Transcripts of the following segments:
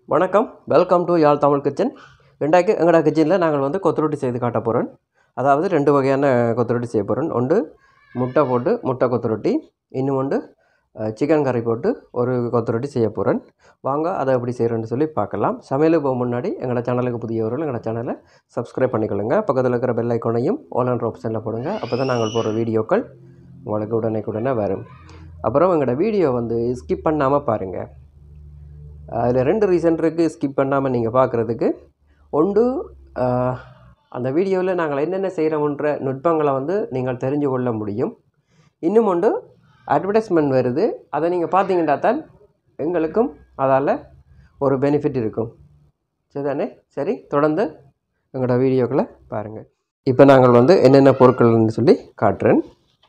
வணக்கம் welcome to Yarl Tamil kitchen இன்றைக்கு எங்களோட கிச்சனில் நாங்கள் வந்து கொத்துரொட்டி செய்து காட்ட போகிறோம் அதாவது ரெண்டு வகையான கொத்துரொட்டி செய்ய போகிறோம் ஒன்று முட்டை போட்டு முட்டை கொத்துரொட்டி இன்னும் ஒன்று சிக்கன் கறி போட்டு ஒரு கொத்துரொட்டி செய்ய போகிறேன் வாங்க அதை எப்படி செய்கிறேன்னு சொல்லி பார்க்கலாம் சமையலுக்கு போக முன்னாடி எங்களோட சேனலுக்கு புதியவர்கள் எங்களோட சேனலை சப்ஸ்கிரைப் பண்ணிக்கொள்ளுங்க பக்கத்தில் இருக்கிற பெல் ஐக்கானையும் ஆல் அண்ட் ஆப்ஷனில் போடுங்க அப்போ தான் நாங்கள் போடுற வீடியோக்கள் உங்களுக்கு உடனே உடனே வரும் அப்புறம் எங்களோட வீடியோ வந்து ஸ்கிப் பண்ணாமல் பாருங்கள் அதில் ரெண்டு ரீசன் இருக்குது ஸ்கிப் பண்ணாமல் நீங்கள் பார்க்குறதுக்கு ஒன்று ஆஹ், அந்த வீடியோவில் நாங்கள் என்னென்ன செய்கிறோம்ன்ற நுட்பங்களை வந்து நீங்கள் தெரிஞ்சு கொள்ள முடியும் இன்னும் ஒன்று அட்வர்டைஸ்மெண்ட் வருது அதை நீங்கள் பார்த்தீங்கன்னா தான் எங்களுக்கும் அதால் ஒரு பெனிஃபிட் இருக்கும் சரிதானே சரி தொடர்ந்து எங்களோட வீடியோக்களை பாருங்கள் இப்போ நாங்கள் வந்து என்னென்ன பொருட்கள்னு சொல்லி காட்டுறேன்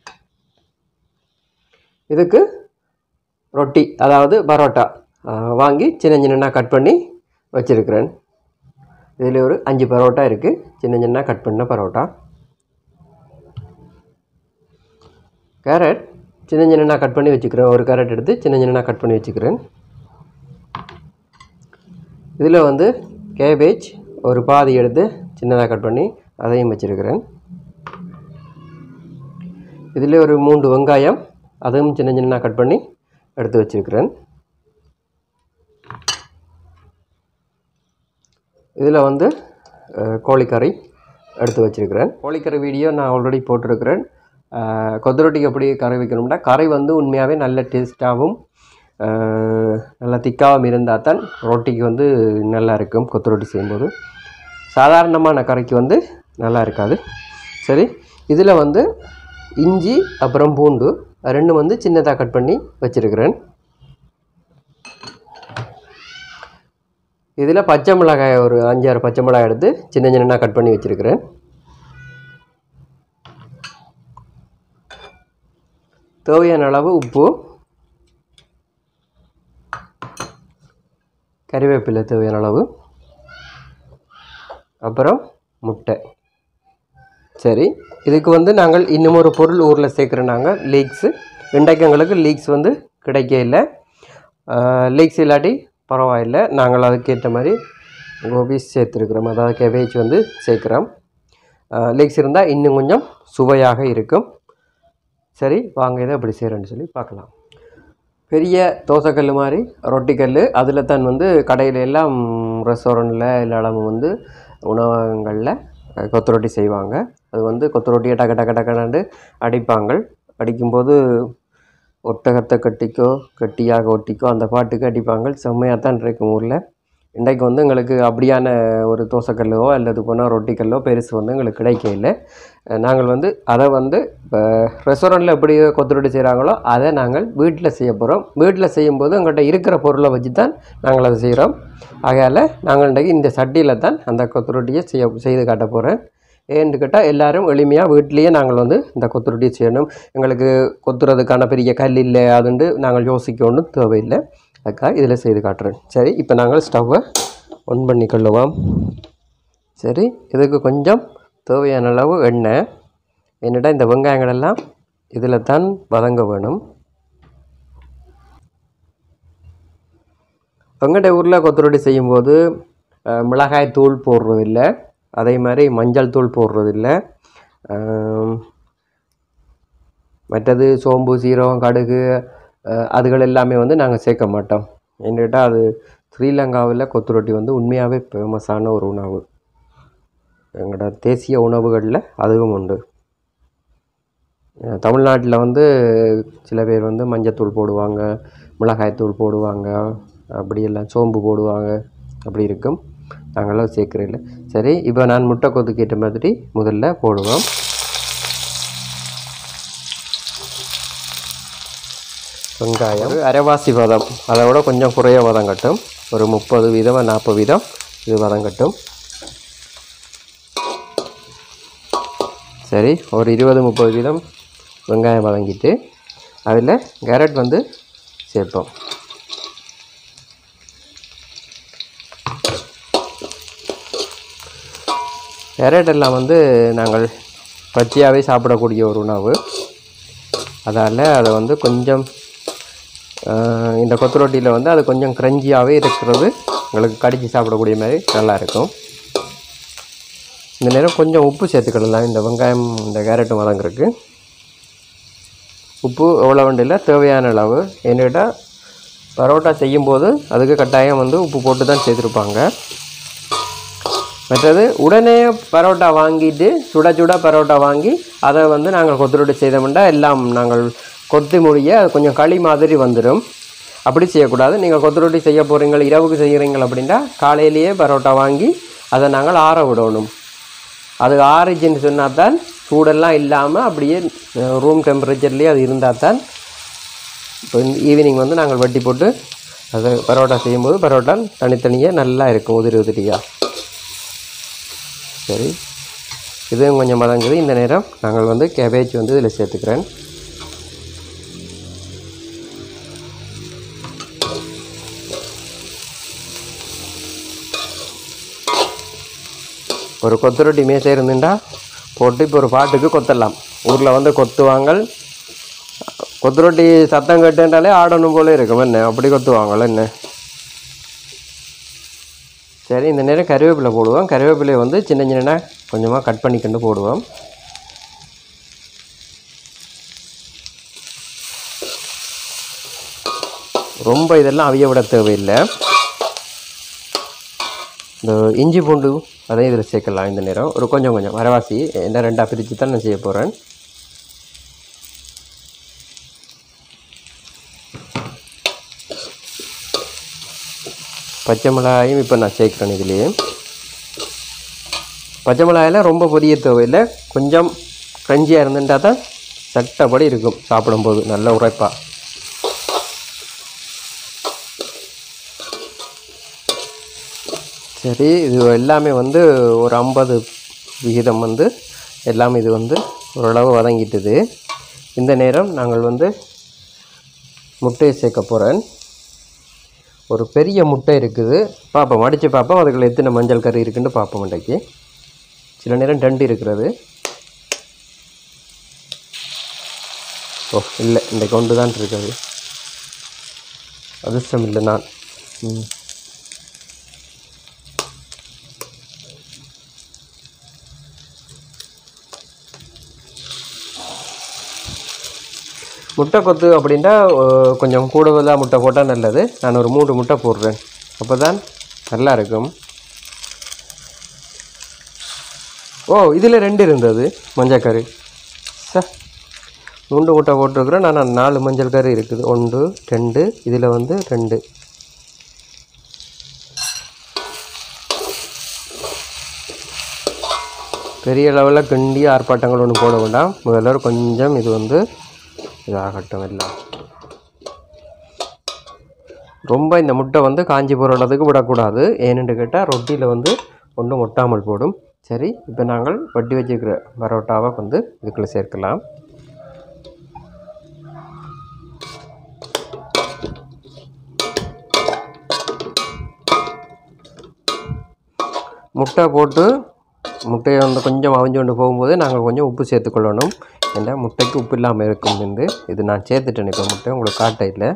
இதுக்கு ரொட்டி அதாவது பரோட்டா ஆஹ், வாங்கி சின்ன சின்னதாக கட் பண்ணி வச்சுருக்கிறேன் இதில் ஒரு அஞ்சு பரோட்டா இருக்குது சின்ன சின்ன கட் பண்ண பரோட்டா கேரட் சின்ன சின்னதாக கட் பண்ணி வச்சுக்கிறேன் ஒரு கேரட் எடுத்து சின்ன சின்னதாக கட் பண்ணி வச்சுக்கிறேன் இதில் வந்து கேபேஜ் ஒரு பாதி எடுத்து சின்னதாக கட் பண்ணி அதையும் வச்சுருக்கிறேன் இதில் ஒரு மூன்று வெங்காயம் அதுவும் சின்ன சின்னதாக கட் பண்ணி எடுத்து வச்சுருக்கிறேன் இதில் வந்து அஹ், கோழிக்கறி எடுத்து வச்சுருக்கிறேன் கோழிக்கறி வீடியோ நான் ஆல்ரெடி போட்டிருக்கிறேன் அஹ், கொத்தரொட்டிக்கு எப்படி கறி வைக்கணும்னா கறி வந்து உண்மையாகவே நல்ல டேஸ்ட்டாகவும் நல்லா திக்காகவும் இருந்தால் தான் ரொட்டிக்கு வந்து நல்லா இருக்கும் கொத்தரொட்டி செய்யும்போது சாதாரணமான கறிக்கு வந்து நல்லா இருக்காது சரி இதில் வந்து இஞ்சி அப்புறம் பூண்டு ரெண்டும் வந்து சின்னதாக கட் பண்ணி வச்சுருக்கிறேன் இதில் பச்சை மிளகாய் ஒரு அஞ்சாறு பச்சை மிளகாய் எடுத்து சின்ன சின்னதாக கட் பண்ணி வச்சுருக்கிறேன் தேவையான அளவு உப்பு கறிவேப்பிலை தேவையான அளவு அப்புறம் முட்டை சரி இதுக்கு வந்து நாங்கள் இன்னும் ஒரு பொருள் ஊரில் சேர்க்குறோம் நாங்கள் லீக்ஸு இன்றைக்கு எங்களுக்கு லீக்ஸ் வந்து கிடைக்க இல்லை லீக்ஸ் இல்லாட்டி பரவாயில்லை நாங்கள் அதுக்கேற்ற மாதிரி கோபிஸ் சேர்த்துருக்குறோம் அதாவது கேபேஜ் வந்து சேர்க்குறோம் லீக்ஸ் இருந்தால் இன்னும் கொஞ்சம் சுவையாக இருக்கும் சரி வாங்க இதை எப்படி செய்கிறேன்னு சொல்லி பார்க்கலாம் பெரிய தோசைக்கல் மாதிரி ரொட்டிக்கல் அதில் தான் வந்து கடையில் எல்லாம் ரெஸ்டாரண்ட்டில் எல்லா இடமும் வந்து உணவகங்களில் அஹ், கொத்து ரொட்டி செய்வாங்க அது வந்து கொத்து ரொட்டியை டக்க டக்க டக்கனாண்டு அடிப்பாங்க அடிக்கும்போது ஒட்டகத்தை கட்டிக்கோ கட்டியாக ஒட்டிக்கோ அந்த பாட்டுக்கு அடிப்பாங்க செம்மையாக தான் இருக்கும் ஊரில் இன்றைக்கு வந்து எங்களுக்கு அப்படியான ஒரு தோசைக்கல்லோ அல்லது போனால் ரொட்டிக்கல்லோ பெருசு வந்து எங்களுக்கு கிடைக்கல அஹ் நாங்கள் வந்து அதை வந்து இப்போ ரெஸ்டாரண்ட்டில் எப்படி கொத்து ரொட்டி செய்கிறாங்களோ அதை நாங்கள் வீட்டில் செய்ய போகிறோம் வீட்டில் செய்யும்போது எங்கள்கிட்ட இருக்கிற பொருளை வச்சு தான் நாங்கள் அதை செய்கிறோம் ஆகையால் நாங்கள் இன்றைக்கு இந்த சட்டியில் தான் அந்த கொத்து ரொட்டியை செய்ய செய்து காட்ட போகிறேன் ஏன்னு கேட்டால் எல்லாரும் எளிமையாக வீட்லேயே நாங்கள் வந்து இந்த கொத்து ரொட்டியை செய்யணும் எங்களுக்கு கொத்துறதுக்கான பெரிய கல் இல்லை அதுண்டு நாங்கள் யோசிக்க ஒன்றும் தேவையில்லை அதுக்காக இதில் செய்து காட்டுறேன் சரி இப்போ நாங்கள் ஸ்டவ்வை ஒன் பண்ணி கொள்ளுவோம் சரி இதுக்கு கொஞ்சம் தேவையான அளவு எண்ணெய் என்னடா இந்த வெங்காயங்கள் எல்லாம் இதில் தான் வதங்க வேணும் எங்கள்கிட்ட ஊரில் கொத்தரொட்டி செய்யும்போது அஹ், மிளகாய் தூள் போடுறதில்ல அதே மாதிரி மஞ்சள் தூள் போடுறதில்ல ஆம், மற்றது சோம்பு சீரகம் கடுகு அஹ், அதுகள் எல்லாமே வந்து நாங்கள் சேர்க்க மாட்டோம் ஏன்னு கேட்டால் அது ஸ்ரீலங்காவில் கொத்துரொட்டி வந்து உண்மையாகவே ஃபேமஸான ஒரு உணவு எங்களோட தேசிய உணவுகளில் அதுவும் உண்டு தமிழ்நாட்டில் வந்து சில பேர் வந்து மஞ்சத்தூள் போடுவாங்க மிளகாய்த்தூள் போடுவாங்க அப்படியெல்லாம் சோம்பு போடுவாங்க அப்படி இருக்கும் நாங்களாம் சேர்க்குறதில்ல சரி இப்போ நான் முட்டை கொத்துக்கு ஏற்ற மாதிரி முதல்ல போடுவோம் வெங்காயம் ஒரு அரைவாசி வதம் அதை விட கொஞ்சம் குறைய வதம் கட்டும் ஒரு முப்பது வீதம் நாற்பது வீதம் இது வதம் கட்டும் சரி ஒரு இருபது முப்பது வீதம் வெங்காயம் வதங்கிட்டு அதில் கேரட் வந்து சேர்ப்போம் கேரட் எல்லாம் வந்து நாங்கள் பச்சையாகவே சாப்பிடக்கூடிய ஒரு உணவு அதால் அதை வந்து கொஞ்சம் ஆஹ், இந்த கொத்து ரொட்டியில் வந்து அது கொஞ்சம் க்ரன்ச்சியாகவே இருக்கிறது உங்களுக்கு கடிச்சு சாப்பிடக்கூடிய மாதிரி நல்லா இருக்கும் இந்த நேரம் கொஞ்சம் உப்பு சேர்த்துக்கிடலாம் இந்த வெங்காயம் இந்த கேரட்டும் வதங்குறதுக்கு உப்பு எவ்வளோ வண்டியில் தேவையான அளவு என்னிட்ட பரோட்டா செய்யும்போது அதுக்கு கட்டாயம் வந்து உப்பு போட்டு தான் செய்திருப்பாங்க மற்றது உடனே பரோட்டா வாங்கிட்டு சுட சுட பரோட்டா வாங்கி அதை வந்து நாங்கள் கொத்து ரொட்டி செய்தோம்னா எல்லாம் நாங்கள் கொத்தி முடிய அது கொஞ்சம் களி மாதிரி வந்துடும் அப்படி செய்யக்கூடாது நீங்கள் கொத்து ரொட்டி செய்ய போகிறீங்க இரவுக்கு செய்கிறீங்க அப்படின்னா காலையிலேயே பரோட்டா வாங்கி அதை நாங்கள் ஆற விடணும் அது ஆறிச்சுன்னு சொன்னால் தான் சூடெல்லாம் இல்லாமல் அப்படியே ரூம் டெம்பரேச்சர்லேயே அது இருந்தால் தான் இப்போ ஈவினிங் வந்து நாங்கள் வட்டி போட்டு அது பரோட்டா செய்யும்போது பரோட்டா தனித்தனியாக நல்லா இருக்கும் உதிரி உதிரியாக சரி இதுவும் கொஞ்சம் மதங்குது இந்த நேரம் நாங்கள் வந்து கேபேஜ் வந்து இதில் சேர்த்துக்கிறேன் ஒரு கொத்து ரொட்டி மேசை இருந்துட்டா போட்டு இப்போ ஒரு பாட்டுக்கு கொத்தலாம் ஊரில் வந்து கொத்துவாங்கள் கொத்து ரொட்டி சத்தம் கேட்டுன்றாலே ஆடணும் போல இருக்கும் என்ன அப்படி கொத்துவாங்கள்ல என்ன சரி இந்த நேரம் கருவேப்பிலை போடுவோம் கருவேப்பிலையை வந்து சின்ன சின்ன கொஞ்சமாக கட் பண்ணிக்கிண்டு போடுவோம் ரொம்ப இதெல்லாம் அவிய விட தேவையில்லை இந்த இஞ்சி பூண்டு அதையும் இதில் சேர்க்கலாம் இந்த நேரம் ஒரு கொஞ்சம் கொஞ்சம் அரைவாசி என்ன ரெண்டாக பிரித்து தான் நான் செய்ய போகிறேன் பச்சை மிளகாயும் இப்போ நான் சேர்க்குறேன் இதுலேயே பச்சை மிளகாயெல்லாம் ரொம்ப பொரிய தேவையில்லை கொஞ்சம் கிரஞ்சியாக இருந்துட்டா தான் சட்டப்படி இருக்கும் சாப்பிடும்போது நல்ல உரைப்பாக சரி இது எல்லாமே வந்து ஒரு ஐம்பது விகிதம் வந்து எல்லாமே இது வந்து ஓரளவு வதங்கிட்டுது இந்த நேரம் நாங்கள் வந்து முட்டையை சேர்க்க போகிறேன் ஒரு பெரிய முட்டை இருக்குது பார்ப்போம் அடித்து பார்ப்போம் அதுக்குள்ள எத்தனை மஞ்சள் கறி இருக்குன்னு பார்ப்போம் இன்றைக்கு சில நேரம் டண்டு இருக்கிறது ஓ இல்லை இன்றைக்கு ஒன்று தான் இருக்குது அதிர்ஷ்டம் இல்லை நான் ம் முட்டை கொத்து அப்படின்னா அஹ், கொஞ்சம் கூடுதலாக முட்டை போட்டால் நல்லது நான் ஒரு மூன்று முட்டை போடுறேன் அப்போ தான் நல்லா இருக்கும் ஓ இதில் ரெண்டு இருந்தது மஞ்சள் கறி ச மூன்று முட்டை போட்டிருக்கிறேன் நான் நாலு மஞ்சள் கறி இருக்குது ஒன்று ரெண்டு இதில் வந்து ரெண்டு பெரிய லெவலில் கிண்டி ஆர்ப்பாட்டங்கள் ஒன்றும் போட வேண்டாம் முதல்ல ஒரு கொஞ்சம் இது வந்து இதாகட்டும் எல்லாம் ரொம்ப இந்த முட்டை வந்து காஞ்சி போகிற அளவுக்கு விடக்கூடாது ஏன்னு கேட்டால் ரொட்டியில் வந்து ஒன்றும் ஒட்டாமல் போடும் சரி இப்போ நாங்கள் வட்டி வச்சுக்கிற பரோட்டாவை வந்து இதுக்குள்ளே சேர்க்கலாம் முட்டை போட்டு முட்டையை வந்து கொஞ்சம் அவிஞ்சு கொண்டு போகும்போது நாங்கள் கொஞ்சம் உப்பு சேர்த்துக்கொள்ளணும் ஏன்னா முட்டைக்கு உப்பு இல்லாமல் இருக்கும் வந்து இது நான் சேர்த்துட்டேன் இப்போ முட்டை உங்களுக்கு காட்ட இல்லை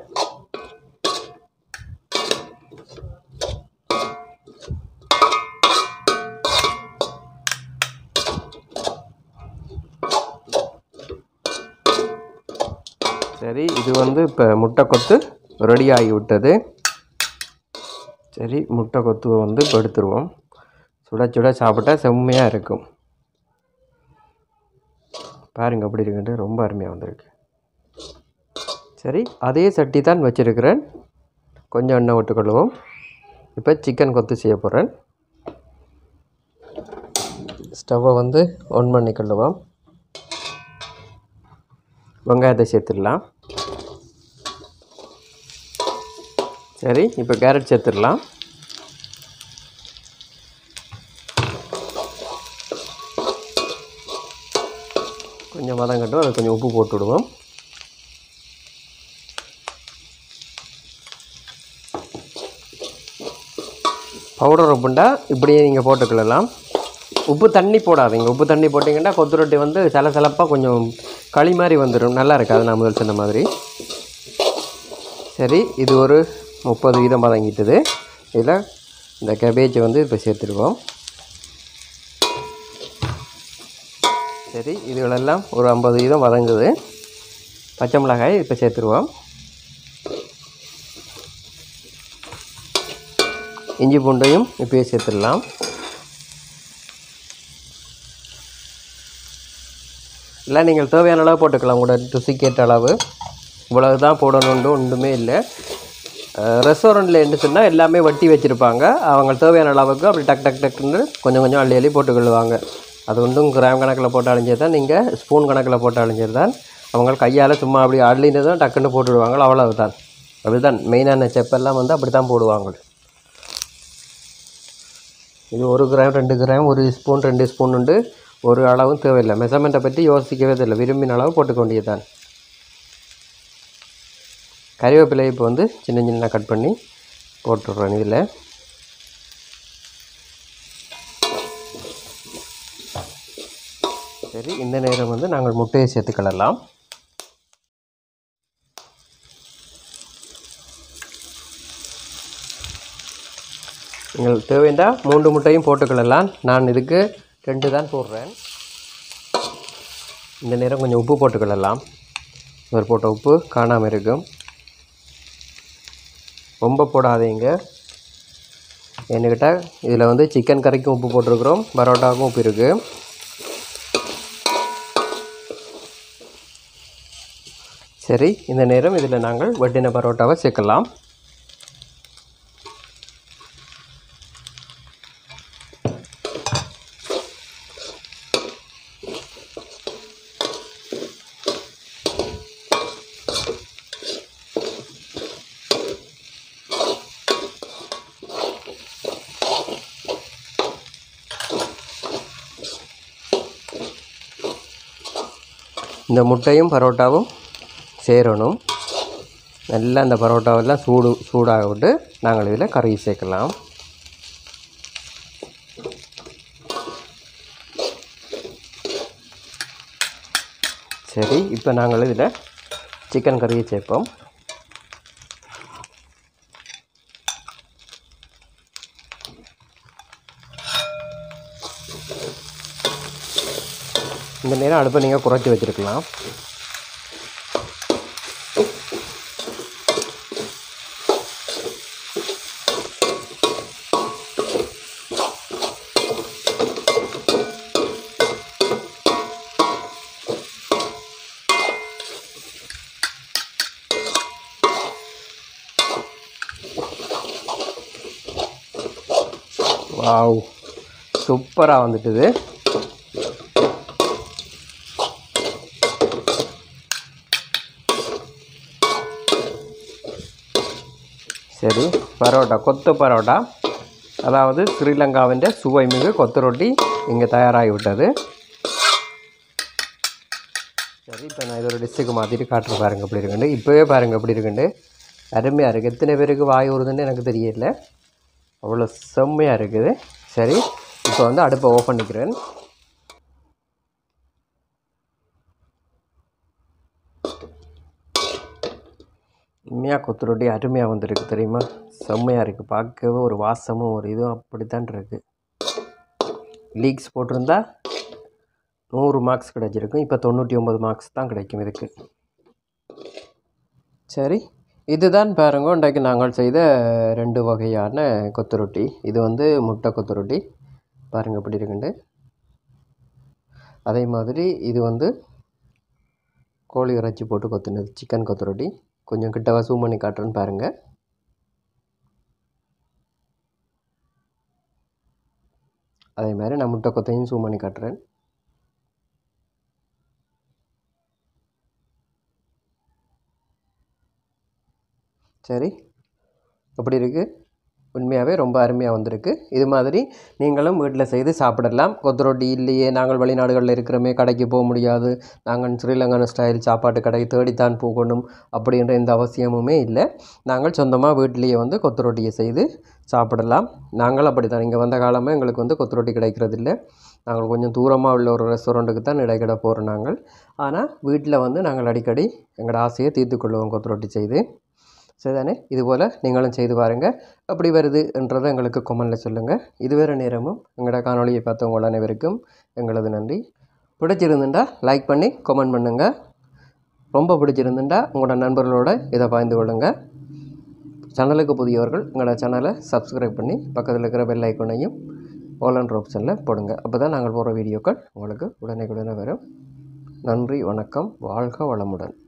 சரி இது வந்து இப்போ முட்டை கொத்து ரெடி ஆகி விட்டது சரி முட்டை கொத்துவை வந்து இப்போ எடுத்துருவோம் சுட சுட சாப்பிட்டா செம்மையாக இருக்கும் பாருங்க அப்படி இருக்குன்ட்டு ரொம்ப அருமையாக வந்திருக்கு சரி அதே சட்டி தான் வச்சுருக்கிறேன் கொஞ்சம் எண்ணெய் விட்டுக்கொள்வோம் இப்போ சிக்கன் கொத்து செய்ய போகிறேன் ஸ்டவ்வை வந்து ஆன் பண்ணிக்கொள்ளுவோம் வெங்காயத்தை சேர்த்துடலாம் சரி இப்போ கேரட் சேர்த்துடலாம் கொஞ்சம் வதங்கட்டும் அதை கொஞ்சம் உப்பு போட்டு விடுவோம் பவுடர் உப்புண்டா இப்படியே நீங்கள் போட்டுக்கொள்ளலாம் உப்பு தண்ணி போடாதீங்க உப்பு தண்ணி போட்டிங்கன்னா கொத்து ரொட்டி வந்து சலசலப்பாக கொஞ்சம் களி மாதிரி வந்துடும் நல்லா இருக்காது நான் முதல் சொன்ன மாதிரி சரி இது ஒரு முப்பது வீதம் வதங்கிட்டுது இதில் இந்த கேபேஜை வந்து இப்போ சேர்த்துடுவோம் சரி இதுகளெல்லாம் ஒரு ஐம்பது வீதம் வதங்குது பச்சை மிளகாய் இப்போ சேர்த்துருவோம் இஞ்சி பூண்டையும் இப்போயே சேர்த்துடலாம் இல்லை நீங்கள் தேவையான அளவு போட்டுக்கலாம் கூட ருசிக்கேற்ற அளவு இவ்வளவு தான் போடணுன்ட்டு ஒன்றுமே இல்லை ரெஸ்டாரண்ட்டில் என்ன சொன்னால் எல்லாமே வட்டி வச்சுருப்பாங்க அவங்க தேவையான அளவுக்கு அப்படி டக் டக் டக்குன்னு கொஞ்சம் கொஞ்சம் அள்ளி அள்ளி போட்டுக்கொள்ளுவாங்க அது ஒன்றும் கிராம் கணக்கில் போட்டு அழிஞ்சது தான் நீங்கள் ஸ்பூன் கணக்கில் போட்டு அழிஞ்சது தான் அவங்க கையால் சும்மா அப்படி அள்ளினதும் டக்குன்னு போட்டுவிடுவாங்க அவ்வளவு தான் அப்படிதான் மெயினான செப்பெல்லாம் வந்து அப்படி தான் போடுவாங்க இது ஒரு கிராம் ரெண்டு கிராம் ஒரு ஸ்பூன் ரெண்டு ஸ்பூன் உண்டு ஒரு அளவும் தேவையில்லை மெஷர்மெண்ட்டை பற்றி யோசிக்கவே இல்லை விரும்பின அளவு போட்டுக்க வேண்டியதுதான் கறிவேப்பிலை இப்போ வந்து சின்ன சின்ன கட் பண்ணி போட்டுடுறேன் இதில் சரி இந்த நேரம் வந்து நாங்கள் முட்டையை சேர்த்துக்கிடலாம் நீங்கள் தேவைண்டா மூன்று முட்டையும் போட்டுக்கிடலாம் நான் இதுக்கு ரெண்டு தான் போடுறேன் இந்த நேரம் கொஞ்சம் உப்பு போட்டுக்கிடலாம் இவர் போட்ட உப்பு காணாமல் இருக்கும் ரொம்ப போடாதீங்க என்கிட்ட இதில் வந்து சிக்கன் கறிக்கும் உப்பு போட்டிருக்கிறோம் பரோட்டாவுக்கும் உப்பு இருக்குது சரி இந்த நேரம் இதில் நாங்கள் வெட்டின பரோட்டாவை சேர்க்கலாம் இந்த முட்டையும் பரோட்டாவும் சேரணும் நல்லா அந்த பரோட்டாவெல்லாம் சூடு சூடாக விட்டு நாங்கள் இதில் கறி சேர்க்கலாம் சரி இப்போ நாங்கள் இதில் சிக்கன் கறியை சேர்ப்போம் இந்த நேரம் அடுப்பை நீங்கள் குறைச்சி வச்சுருக்கலாம் வாவ் சூப்பராக வந்துட்டுது சரி பரோட்டா கொத்து பரோட்டா அதாவது ஸ்ரீலங்காவிൻ്റെ சுவை மிகு கொத்து ரொட்டி இங்கே தயாராகி விட்டது சரி இப்போ நான் இதோட டிஷ்ஷுக்கு மாற்றிட்டு காட்டுற பாருங்க எப்படி இருக்குண்டு இப்போவே பாருங்க எப்படி இருக்குண்டு அருமையாக இருக்குது எத்தனை பேருக்கு வாய் வருதுன்னு எனக்கு தெரியல அவ்வளோ செம்மையாக இருக்குது சரி இப்போ வந்து அடுப்பை ஓப்பன் பண்ணிக்கிறேன் உண்மையாக கொத்து ரொட்டி அருமையாக வந்திருக்கு தெரியுமா செம்மையாக இருக்குது பார்க்கவே ஒரு வாசமும் ஒரு இதுவும் அப்படித்தான் இருக்குது லீக்ஸ் போட்டிருந்தா நூறு மார்க்ஸ் கிடைச்சிருக்கும் இப்போ தொண்ணூற்றி ஒம்பது மார்க்ஸ் தான் கிடைக்கும் இதுக்கு சரி இதுதான் பாருங்க இன்றைக்கு நாங்கள் செய்த ரெண்டு வகையான கொத்து ரொட்டி இது வந்து முட்டை கொத்து ரொட்டி பாருங்கள் எப்படி இருக்குண்டு அதே மாதிரி இது வந்து கோழி இறைச்சி போட்டு கொத்துனது சிக்கன் கொத்து ரொட்டி கொஞ்சம் கிட்டவா ஜூம் பண்ணி காட்டுறேன்னு பாருங்கள் அதே மாதிரி நான் முட்டை கொத்தையும் ஜூம் பண்ணி காட்டுறேன் சரி எப்படி இருக்குது உண்மையாகவே ரொம்ப அருமையாக வந்திருக்கு இது மாதிரி நீங்களும் வீட்டில் செய்து சாப்பிடலாம் கொத்து ரொட்டி இல்லையே நாங்கள் வெளிநாடுகளில் இருக்கிறோமே கடைக்கு போக முடியாது நாங்கள் ஸ்ரீலங்கன் ஸ்டைல் சாப்பாட்டு கடை தேடித்தான் போகணும் அப்படின்ற எந்த அவசியமுமே இல்லை நாங்கள் சொந்தமாக வீட்டிலேயே வந்து கொத்து ரொட்டியை செய்து சாப்பிடலாம் நாங்கள் அப்படி தான் இங்கே வந்த காலமே எங்களுக்கு வந்து கொத்து ரொட்டி கிடைக்கிறதில்ல நாங்கள் கொஞ்சம் தூரமாக உள்ள ஒரு ரெஸ்டாரண்ட்டுக்கு தான் இடைக்கிட போகிறோம் நாங்கள் ஆனால் வீட்டில் வந்து நாங்கள் அடிக்கடி எங்களோட ஆசையை தீர்த்து கொள்வோம் கொத்து ரொட்டி செய்து சரிதானே இதுபோல் நீங்களும் செய்து பாருங்கள் அப்படி வருதுன்றதை எங்களுக்கு கொமெண்டில் சொல்லுங்கள் இதுவரை நேரமும் எங்களோட காணொளியை பார்த்தவங்க அனைவருக்கும் எங்களது நன்றி பிடிச்சிருந்துட்டா லைக் பண்ணி கமெண்ட் பண்ணுங்கள் ரொம்ப பிடிச்சிருந்துட்டா உங்களோட நண்பர்களோட இதை பகிர்ந்து கொள்ளுங்கள் சேனலுக்கு புதியவர்கள் எங்களோட சேனலை சப்ஸ்கிரைப் பண்ணி பக்கத்தில் இருக்கிற பெல் ஐக்கனையும் ஆல் அண்ட் ஆப்ஷனில் போடுங்க அப்போ தான் நாங்கள் போடுற வீடியோக்கள் உங்களுக்கு உடனே உடனே வரும் நன்றி வணக்கம் வாழ்க வளமுடன்